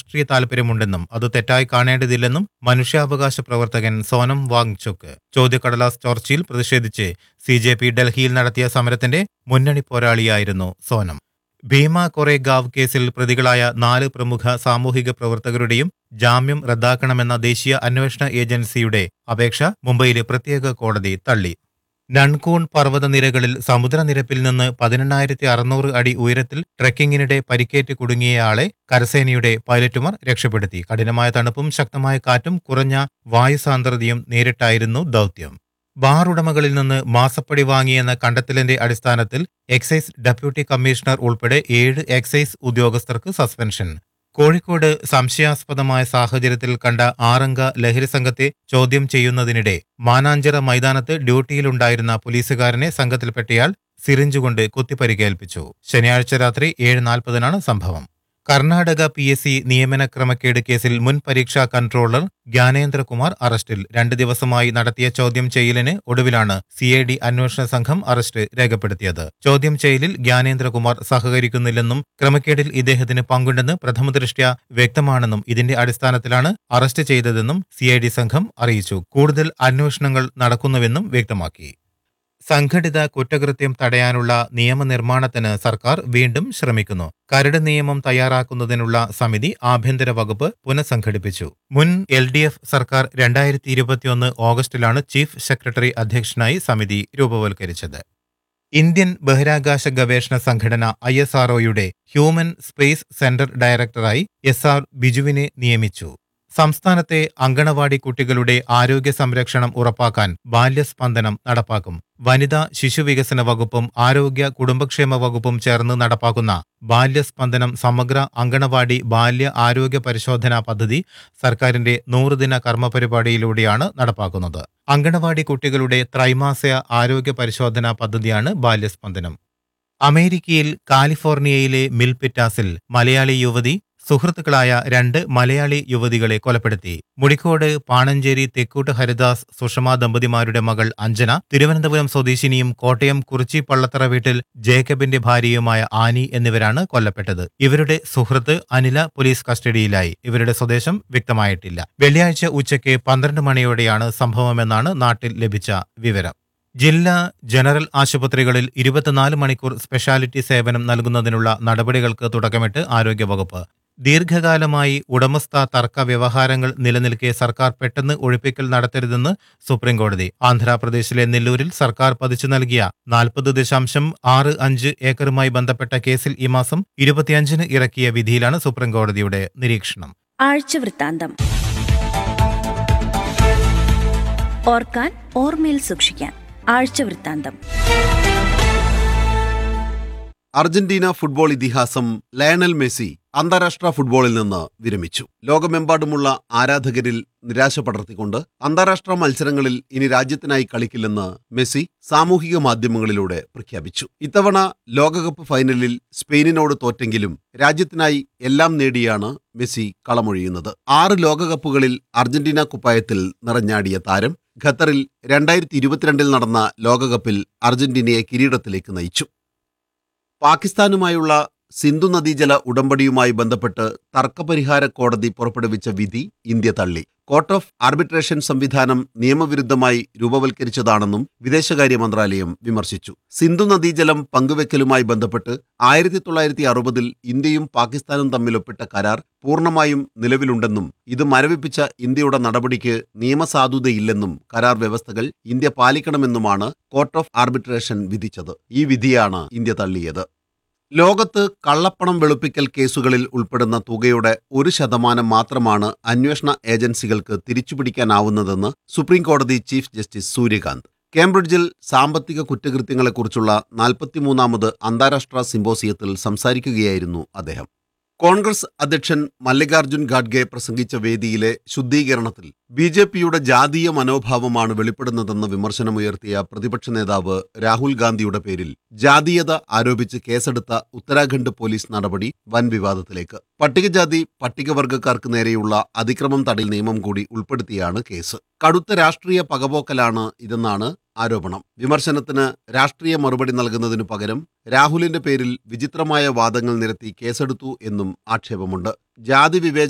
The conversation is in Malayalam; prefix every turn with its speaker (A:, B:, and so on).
A: രാഷ്ട്രീയ താൽപര്യമുണ്ടെന്നും അത് തെറ്റായി കാണേണ്ടതില്ലെന്നും മനുഷ്യാവകാശ പ്രവർത്തകൻ സോനം വാങ്ചുക്ക് ചോദ്യക്കടലാസ് ചോർച്ചയിൽ പ്രതിഷേധിച്ച് സി ജെ പി ഡൽഹിയിൽ നടത്തിയ സമരത്തിന്റെ മുന്നണി പോരാളിയായിരുന്നു സോനം ഭീമ കൊറേഗാവ് കേസിൽ പ്രതികളായ നാല് പ്രമുഖ സാമൂഹിക പ്രവർത്തകരുടെയും ജാമ്യം റദ്ദാക്കണമെന്ന ദേശീയ അന്വേഷണ ഏജൻസിയുടെ അപേക്ഷ മുംബൈയിലെ പ്രത്യേക കോടതി തള്ളി നൺകൂൺ പർവ്വതനിരകളിൽ സമുദ്രനിരപ്പിൽ നിന്ന് പതിനെണ്ണായിരത്തി അറുന്നൂറ് അടി ഉയരത്തിൽ ട്രെക്കിങ്ങിനിടെ പരിക്കേറ്റ് കുടുങ്ങിയയാളെ കരസേനയുടെ പൈലറ്റുമാർ രക്ഷപ്പെടുത്തി കഠിനമായ തണുപ്പും ശക്തമായ കാറ്റും കുറഞ്ഞ വായുസാന്ദ്രതയും നേരിട്ടായിരുന്നു ദൗത്യം ബാർ ഉടമകളിൽ നിന്ന് മാസപ്പടി വാങ്ങിയെന്ന കണ്ടെത്തലിന്റെ അടിസ്ഥാനത്തിൽ എക്സൈസ് ഡെപ്യൂട്ടി കമ്മീഷണർ ഉൾപ്പെടെ ഏഴ് എക്സൈസ് ഉദ്യോഗസ്ഥർക്ക് സസ്പെൻഷൻ കോഴിക്കോട് സംശയാസ്പദമായ സാഹചര്യത്തിൽ കണ്ട ആറംഗ ലഹരി സംഘത്തെ ചോദ്യം ചെയ്യുന്നതിനിടെ മാനാഞ്ചിറ മൈതാനത്ത് ഡ്യൂട്ടിയിലുണ്ടായിരുന്ന പോലീസുകാരനെ സംഘത്തിൽപ്പെട്ടയാൾ സിറിഞ്ചുകൊണ്ട് കുത്തിപ്പരിക്കേൽപ്പിച്ചു ശനിയാഴ്ച രാത്രി ഏഴ് നാൽപ്പതിനാണ് സംഭവം കർണാടക പി എസ് സി നിയമന ക്രമക്കേട് കേസിൽ മുൻ പരീക്ഷാ കൺട്രോളർ ജ്ഞാനേന്ദ്രകുമാർ അറസ്റ്റിൽ രണ്ട് ദിവസമായി നടത്തിയ ചോദ്യം ചെയ്യലിന് ഒടുവിലാണ് സി ഐ ഡി അന്വേഷണ സംഘം അറസ്റ്റ് രേഖപ്പെടുത്തിയത് ചോദ്യം ചെയ്യലിൽ ജ്ഞാനേന്ദ്രകുമാർ സഹകരിക്കുന്നില്ലെന്നും ക്രമക്കേടിൽ ഇദ്ദേഹത്തിന് പങ്കുണ്ടെന്ന് പ്രഥമദൃഷ്ട്യാ വ്യക്തമാണെന്നും ഇതിന്റെ അടിസ്ഥാനത്തിലാണ് അറസ്റ്റ് ചെയ്തതെന്നും സി ഐ ഡി സംഘം അറിയിച്ചു കൂടുതൽ അന്വേഷണങ്ങൾ നടക്കുന്നുവെന്നും വ്യക്തമാക്കി സംഘടിത കുറ്റകൃത്യം തടയാനുള്ള നിയമനിർമ്മാണത്തിന് സർക്കാർ വീണ്ടും ശ്രമിക്കുന്നു കരട് നിയമം തയ്യാറാക്കുന്നതിനുള്ള സമിതി ആഭ്യന്തര വകുപ്പ് പുനഃസംഘടിപ്പിച്ചു മുൻ എൽ ഡി എഫ് സർക്കാർ രണ്ടായിരത്തി ഇരുപത്തിയൊന്ന് ഓഗസ്റ്റിലാണ് ചീഫ് സെക്രട്ടറി അധ്യക്ഷനായി സമിതി രൂപവൽക്കരിച്ചത് ഇന്ത്യൻ ബഹിരാകാശ ഗവേഷണ സംഘടന ഐ എസ് ആർഒയുടെ ഹ്യൂമൻ സ്പേസ് സെന്റർ ഡയറക്ടറായി എസ് ആർ ബിജുവിനെ നിയമിച്ചു സംസ്ഥാനത്തെ അങ്കണവാടി കുട്ടികളുടെ ആരോഗ്യ സംരക്ഷണം ഉറപ്പാക്കാൻ ബാല്യസ്പന്ദനം നടപ്പാക്കും വനിതാ ശിശുവികസന വകുപ്പും ആരോഗ്യ കുടുംബക്ഷേമ വകുപ്പും ചേർന്ന് നടപ്പാക്കുന്ന ബാല്യസ്പന്ദനം സമഗ്ര അങ്കണവാടി ബാല്യ ആരോഗ്യ പരിശോധനാ പദ്ധതി സർക്കാരിന്റെ നൂറുദിന കർമ്മ പരിപാടിയിലൂടെയാണ് നടപ്പാക്കുന്നത് അങ്കണവാടി കുട്ടികളുടെ ത്രൈമാസിക ആരോഗ്യ പരിശോധനാ പദ്ധതിയാണ് ബാല്യസ്പന്ദനം അമേരിക്കയിൽ കാലിഫോർണിയയിലെ മിൽപിറ്റാസിൽ മലയാളി യുവതി സുഹൃത്തുക്കളായ രണ്ട് മലയാളി യുവതികളെ കൊലപ്പെടുത്തി മുടിക്കോട് പാണഞ്ചേരി തെക്കൂട്ട് ഹരിദാസ് സുഷമ ദമ്പതിമാരുടെ മകൾ അഞ്ജന തിരുവനന്തപുരം സ്വദേശിനിയും കോട്ടയം കുറിച്ചി പള്ളത്തറ വീട്ടിൽ ജേക്കബിന്റെ ഭാര്യയുമായ ആനി എന്നിവരാണ് കൊല്ലപ്പെട്ടത് ഇവരുടെ സുഹൃത്ത് അനില പോലീസ് കസ്റ്റഡിയിലായി ഇവരുടെ സ്വദേശം വ്യക്തമായിട്ടില്ല വെള്ളിയാഴ്ച ഉച്ചയ്ക്ക് പന്ത്രണ്ട് മണിയോടെയാണ് സംഭവമെന്നാണ് നാട്ടിൽ ലഭിച്ച വിവരം ജില്ലാ ജനറൽ ആശുപത്രികളിൽ ഇരുപത്തിനാല് മണിക്കൂർ സ്പെഷ്യാലിറ്റി സേവനം നൽകുന്നതിനുള്ള നടപടികൾക്ക് തുടക്കമിട്ട് ആരോഗ്യവകുപ്പ് ദീർഘകാലമായി ഉടമസ്ഥ തർക്ക വ്യവഹാരങ്ങൾ നിലനിൽക്കെ സർക്കാർ പെട്ടെന്ന് ഒഴിപ്പിക്കൽ നടത്തരുതെന്ന് സുപ്രീംകോടതി ആന്ധ്രാപ്രദേശിലെ നെല്ലൂരിൽ സർക്കാർ പതിച്ചു നൽകിയ നാൽപ്പത് ദശാംശം ആറ് അഞ്ച് ഏക്കറുമായി ബന്ധപ്പെട്ട കേസിൽ ഈ മാസം ഇരുപത്തിയഞ്ചിന് ഇറക്കിയ വിധിയിലാണ് സുപ്രീംകോടതിയുടെ നിരീക്ഷണം
B: ആഴ്ചവൃത്താന്തം ഓർക്കാൻ ഓർമ്മയിൽ സൂക്ഷിക്കാൻ ആഴ്ചവൃത്താന്തം
C: അർജന്റീന ഫുട്ബോൾ ഇതിഹാസം ലയണൽ മെസ്സി അന്താരാഷ്ട്ര ഫുട്ബോളിൽ നിന്ന് വിരമിച്ചു ലോകമെമ്പാടുമുള്ള ആരാധകരിൽ നിരാശ പടർത്തിക്കൊണ്ട് അന്താരാഷ്ട്ര മത്സരങ്ങളിൽ ഇനി രാജ്യത്തിനായി കളിക്കില്ലെന്ന് മെസ്സി സാമൂഹിക മാധ്യമങ്ങളിലൂടെ പ്രഖ്യാപിച്ചു ഇത്തവണ ലോകകപ്പ് ഫൈനലിൽ സ്പെയിനിനോട് തോറ്റെങ്കിലും രാജ്യത്തിനായി എല്ലാം നേടിയാണ് മെസ്സി കളമൊഴിയുന്നത് ആറ് ലോകകപ്പുകളിൽ അർജന്റീന കുപ്പായത്തിൽ നിറഞ്ഞാടിയ താരം ഖത്തറിൽ രണ്ടായിരത്തി ഇരുപത്തിരണ്ടിൽ നടന്ന ലോകകപ്പിൽ അർജന്റീനയെ കിരീടത്തിലേക്ക് നയിച്ചു പാകിസ്ഥാനുമായുള്ള സിന്ധു നദീജല ഉടമ്പടിയുമായി ബന്ധപ്പെട്ട് തർക്കപരിഹാര കോടതി പുറപ്പെടുവിച്ച വിധി ഇന്ത്യ തള്ളി കോർട്ട് ഓഫ് ആർബിട്രേഷൻ സംവിധാനം നിയമവിരുദ്ധമായി രൂപവൽക്കരിച്ചതാണെന്നും വിദേശകാര്യ മന്ത്രാലയം വിമർശിച്ചു സിന്ധു നദീജലം പങ്കുവെക്കലുമായി ബന്ധപ്പെട്ട് ആയിരത്തി തൊള്ളായിരത്തി അറുപതിൽ ഇന്ത്യയും പാകിസ്ഥാനും തമ്മിൽ ഒപ്പിട്ട കരാർ പൂർണ്ണമായും നിലവിലുണ്ടെന്നും ഇത് മരവിപ്പിച്ച ഇന്ത്യയുടെ നടപടിക്ക് നിയമസാധുതയില്ലെന്നും കരാർ വ്യവസ്ഥകൾ ഇന്ത്യ പാലിക്കണമെന്നുമാണ് കോർട്ട് ഓഫ് ആർബിട്രേഷൻ വിധിച്ചത് ഈ വിധിയാണ് ഇന്ത്യ തള്ളിയത് ലോകത്ത് കള്ളപ്പണം വെളുപ്പിക്കൽ കേസുകളിൽ ഉൾപ്പെടുന്ന തുകയുടെ ഒരു ശതമാനം മാത്രമാണ് അന്വേഷണ ഏജൻസികൾക്ക് തിരിച്ചുപിടിക്കാനാവുന്നതെന്ന് സുപ്രീം കോടതി ചീഫ് ജസ്റ്റിസ് സൂര്യകാന്ത് കേംബ്രിഡ്ജിൽ സാമ്പത്തിക കുറ്റകൃത്യങ്ങളെക്കുറിച്ചുള്ള നാൽപ്പത്തിമൂന്നാമത് അന്താരാഷ്ട്ര സിമ്പോസിയത്തിൽ സംസാരിക്കുകയായിരുന്നു അദ്ദേഹം കോൺഗ്രസ് അധ്യക്ഷൻ മല്ലികാർജുൻ ഖാഡ്ഗെ പ്രസംഗിച്ച വേദിയിലെ ശുദ്ധീകരണത്തിൽ ബി ജെ പിയുടെ ജാതീയ മനോഭാവമാണ് വെളിപ്പെടുന്നതെന്ന് വിമർശനമുയർത്തിയ പ്രതിപക്ഷ നേതാവ് രാഹുൽ ഗാന്ധിയുടെ പേരിൽ ജാതീയത ആരോപിച്ച് കേസെടുത്ത ഉത്തരാഖണ്ഡ് പോലീസ് നടപടി വൻ വിവാദത്തിലേക്ക് പട്ടികജാതി പട്ടികവർഗക്കാർക്ക് നേരെയുള്ള അതിക്രമം തടയൽ നിയമം കൂടി ഉൾപ്പെടുത്തിയാണ് കേസ് കടുത്ത രാഷ്ട്രീയ പകപോക്കലാണ് ഇതെന്നാണ് ആരോപണം വിമർശനത്തിന് രാഷ്ട്രീയ മറുപടി നൽകുന്നതിനു പകരം രാഹുലിന്റെ പേരിൽ വിചിത്രമായ വാദങ്ങൾ നിരത്തി കേസെടുത്തു എന്നും ആക്ഷേപമുണ്ട് ജാതി വിവേചന